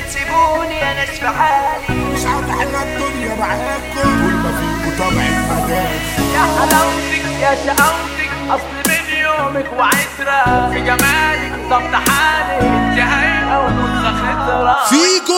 تسيبوني انا في حالي مش هتحلى الدنيا معاكم طول ما فيكوا طبع المدام يا حلاوتك يا شقاوتك اصل من يومك وعترة في جمالك ظبط حالي انت هيئة ونص خطرة فيجو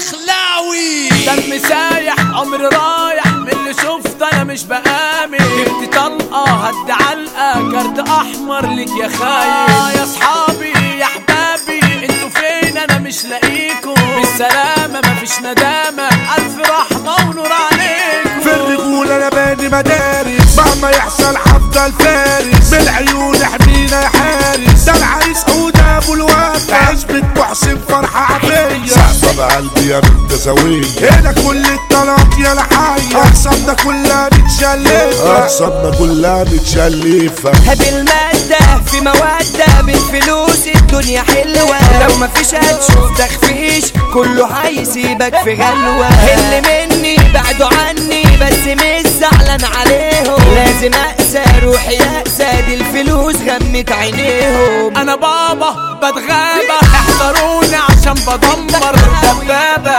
الدخلاوي دم سايح عمري رايح من اللي شفت انا مش بآمن جبت طلقة هد علقة كارت احمر ليك يا خاين يا صحابي يا احبابي انتوا فين انا مش لاقيكم بالسلامة مفيش ندامة الف رحمة ونور عليكم في الرجولة انا باني مدارس مهما يحصل هفضل فارس بالعيون احمينا يا حارس ده العريس عود ابو الوفا عزبة محسن فرحة عافية صعبة بقلبي يا بنت زوية هنا كل الطلات يا لحية اقسامنا كلها متشلفة اقسامنا كلها متشلفة بالمادة في مودة بالفلوس الدنيا حلوة لو مفيش هتشوف تخفيش كله هيسيبك في غلوة اللي مني بعدوا عني بس مش زعلان عليهم لازم اقسى روحي يأسى دي الفلوس غمت عينيهم انا بابا بتغابى احذروني عشان بدمر دبابة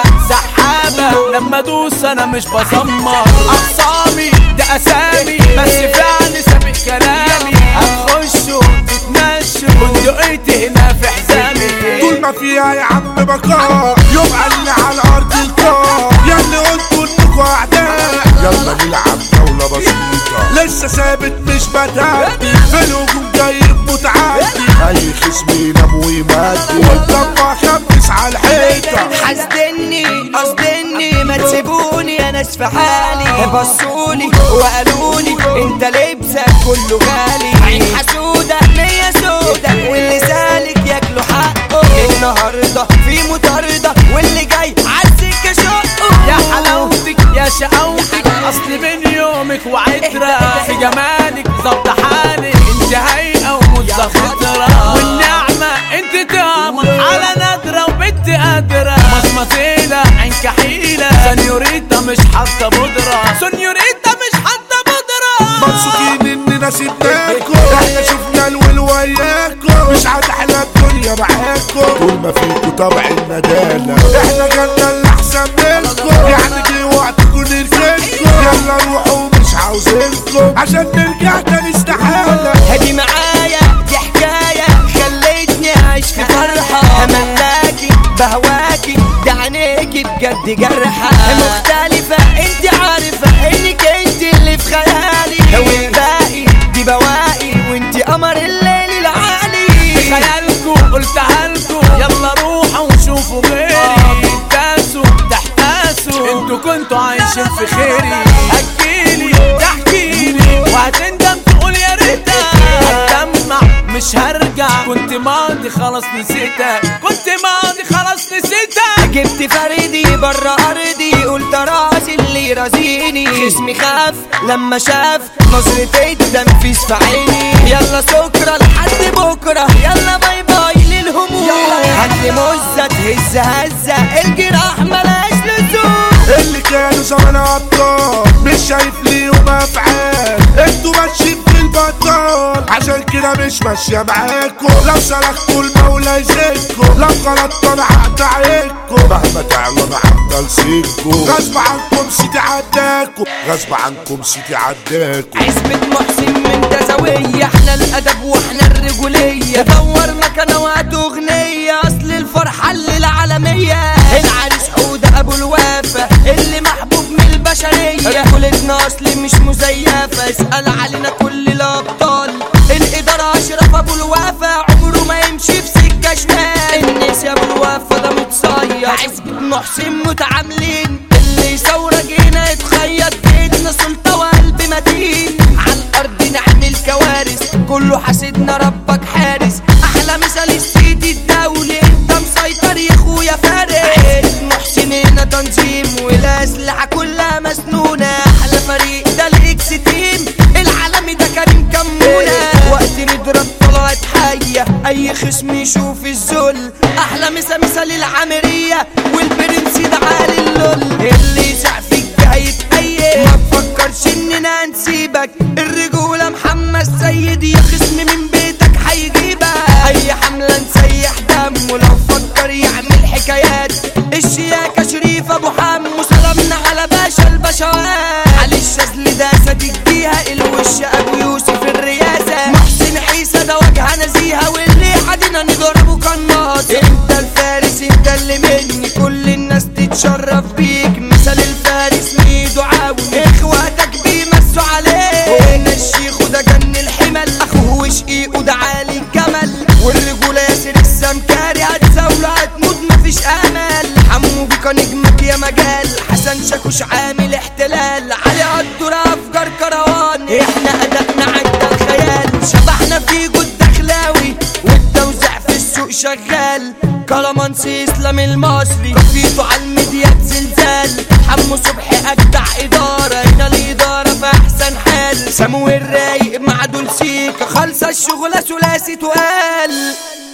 سحابة لما ادوس انا مش بزمر اقسامي ده اسامي بس فعلي سابق كلامي هتخشوا تتمشوا بندقيتي هنا في حزامي طول ما فيها يا عم بقاء يبقى اللي على الارض القاع يا اللي قلتوا انكوا اعداء يلا نلعب جولة بسيطة لسه ثابت مش بتعدي في الهجوم جايب متعدي اي خصم ينام ويمدي والضبع خمس على الحيطة حسدني قصدني ما تسيبوني انا في حالي بصولي وقالولي انت لبسك كله غالي عين حسودة نية سودة واللي سالك ياكلوا حقه النهاردة في مطاردة واللي جاي عالسكة شقه يا حلاوتك يا شقاوتك اصل من يومك وعترة في جمالك ظبط حالي انت هيئة ومدة خطرة والنعمة انت تامر على نادرة وبنت قادرة مصمتيلة عين كحيلة سنيوريتا مش حاطة بودرة سنيوريتا مش حاطة بودرة مبسوطين اننا سيبناكم احنا شفنا الول وياكم مش هتحلى الدنيا معاكم طول ما فيكوا طبع الندالة احنا جالنا اللي احسن منكم يعني جه وقتكم نركنكم يلا روحوا مش عاوزينكم عشان نرجع تاني استحالة هدي معايا دي حكاية خلتني أعيش في فرحة أملاكي بهواكي دي عينيكي بجد جرحة مختلفة انت عارفة انك انت اللي في خيالي والباقي دي بواقي وانت قمر الليل العالي خيالكو قلتها لكو يلا روحوا وشوفوا غيري انتاسوا تحتاسوا انتوا كنتوا عايشين في خيري اجيلي تحكيلي وهتندم تقول يا ريتك هتدمع مش هرجع كنت ماضي خلاص نسيتك كنت ماضي خلاص نسيتك جبت فردي برا ارضي قلت راسي اللي رازيني خصمي خاف لما شاف نظرة التنفيذ في عيني يلا سكرة لحد بكرة يلا باي باي للهموم هات مزة تهز هزة الجراح ملاش لزوم اللي كانوا زمان ابطال مش شايف ليهم افعال انتوا ماشيين في البطال عشان كده مش ماشيه معاكم لو سلكتوا المولى يزيدكم لو غلطتوا انا هقطع عينكم مهما تعلوا انا هفضل سيدكم غصب عنكم سيدي عداكم غصب عنكم سيدي عداكم عزبة محسن من تزاوية احنا الادب واحنا الرجولية دور مكانة وقت اغنية اصل الفرحة اللي العالمية العريس حودة ابو الوفا اللي محبوب من البشرية رجولتنا اصل مش مزيفة اسأل علينا كل الابطال الادارة اشرف ابو الوفا عمره ما يمشي في سكة شمال الناس يا ابو الوفا ده متصير عزبة محسن متعاملين اللي يصور جينا يتخيط بيتنا سلطة وقلب متين على الارض نعمل كوارث كله حاسدنا ربك حارس احلى مثال السيد الدولي انت مسيطر يا اخويا فارس محسن هنا تنظيم والاسلحه كلها مسنونه احلى فريق ده الاكس تيم العالمي ده كريم كمونه وقت نضرب طلعت حيه اي خصم يشوف الذل احلى مسا مثال العامريه والبرنس ده عالي اللول اللي يسع فيك ده هيتأيد ما تفكرش اننا نسيبك الرجولة محمد سيد يا خصم من بيتك هيجيبك اي حملة نسيح دم ولو فكر يعمل حكايات راسك انت الفارس انت اللي مني كل الناس تتشرف بيك مثل الفارس ميدو عاون اخواتك بيمسوا عليه هنا الشيخ وده جن الحمل اخوه وشقيقه ده عالي الجمل والرجولة ياسر السمكاري هتزاوله هتموت مفيش امل حمو بيكا نجمك يا مجال حسن شاكوش عامل احتلال علي قدر افجار كروان احنا ادائنا عدى الخيال شبحنا في جود دخلاوي والتوزيع في السوق شغال كلامانسي اسلام المصري كفيته على الميديا زلزال حمو صبحي اجدع اداره هنا الاداره في احسن حال سمو الرايق مع دول سيكا خالصه الشغله ثلاثي تقال